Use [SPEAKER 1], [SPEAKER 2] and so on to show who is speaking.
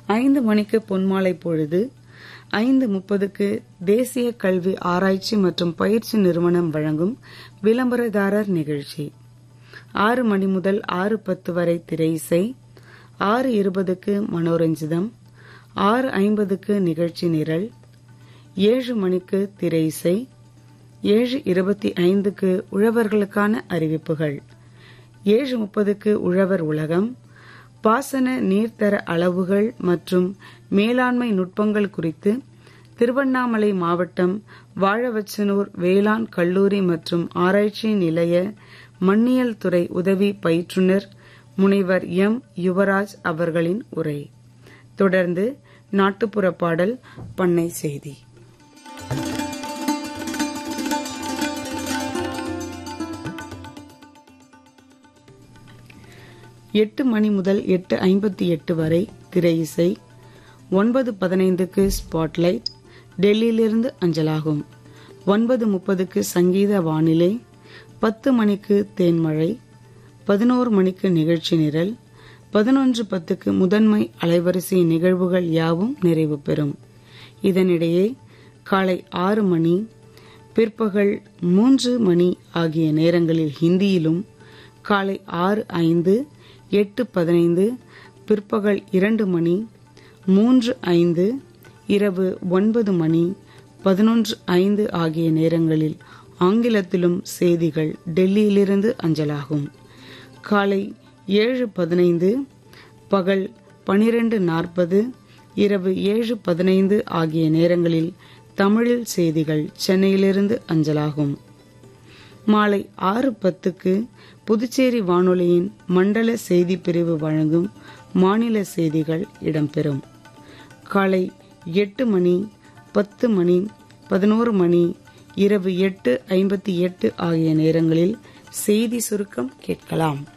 [SPEAKER 1] ஐந்து மணிக்கு பொன்மாலை பொழுது ஐந்து முப்பதுக்கு தேசிய கல்வி ஆராய்ச்சி மற்றும் பயிற்சி நிறுவனம் வழங்கும் விளம்பரதாரர் நிகழ்ச்சி ஆறு மணி முதல் ஆறு பத்து வரை திரை இசை ஆறு இருபதுக்கு மனோரஞ்சிதம் ஆறு ஐம்பதுக்கு நிகழ்ச்சி நிரல் ஏழு மணிக்கு திரை இசை ஏழு இருபத்தி ஐந்துக்கு உழவர்களுக்கான அறிவிப்புகள் ஏழு முப்பதுக்கு உழவர் உலகம் பாசன நீர்த்தர அளவுகள் மற்றும் மேலாண்மை நுட்பங்கள் குறித்து திருவண்ணாமலை மாவட்டம் வாழவச்சனூர் வேளாண் கல்லூரி மற்றும் ஆராய்ச்சி நிலைய மண்ணியல் துறை உதவி பயிற்றுனர் முனைவர் எம் யுவராஜ் அவர்களின் உரை தொடர்ந்து நாட்டுப்புற பாடல் பண்ணை செய்தி எட்டு மணி முதல் எட்டு ஐம்பத்தி எட்டு வரை திரை இசை ஒன்பது பதினைந்துக்கு ஸ்பாட்லைட் டெல்லியிலிருந்து அஞ்சலாகும் ஒன்பது முப்பதுக்கு சங்கீத வானிலை பத்து மணிக்கு தேன்மழை பதினோரு மணிக்கு நிகழ்ச்சி நிரல் பதினொன்று பத்துக்கு முதன்மை அலைவரிசை நிகழ்வுகள் யாவும் நிறைவு பெறும் இதனிடையே காலை ஆறு மணி பிற்பகல் மூன்று மணி ஆகிய நேரங்களில் ஹிந்தியிலும் காலை ஆறு ஐந்து எட்டு பதினைந்து பிற்பகல் இரண்டு மணி மூன்று ஐந்து இரவு ஒன்பது மணி பதினொன்று ஐந்து ஆகிய நேரங்களில் ஆங்கிலத்திலும் செய்திகள் டெல்லியிலிருந்து அஞ்சலாகும் காலை ஏழு பதினைந்து பகல் பனிரெண்டு நாற்பது இரவு ஏழு பதினைந்து ஆகிய நேரங்களில் தமிழில் செய்திகள் சென்னையிலிருந்து அஞ்சலாகும் மாலை ஆறு பத்துக்கு புதுச்சேரி வானொலியின் மண்டல செய்தி பிரிவு வழங்கும் மாநில செய்திகள் இடம்பெறும் காலை எட்டு மணி பத்து மணி பதினோரு மணி இரவு எட்டு ஐம்பத்தி எட்டு ஆகிய நேரங்களில் செய்தி சுருக்கம் கேட்கலாம்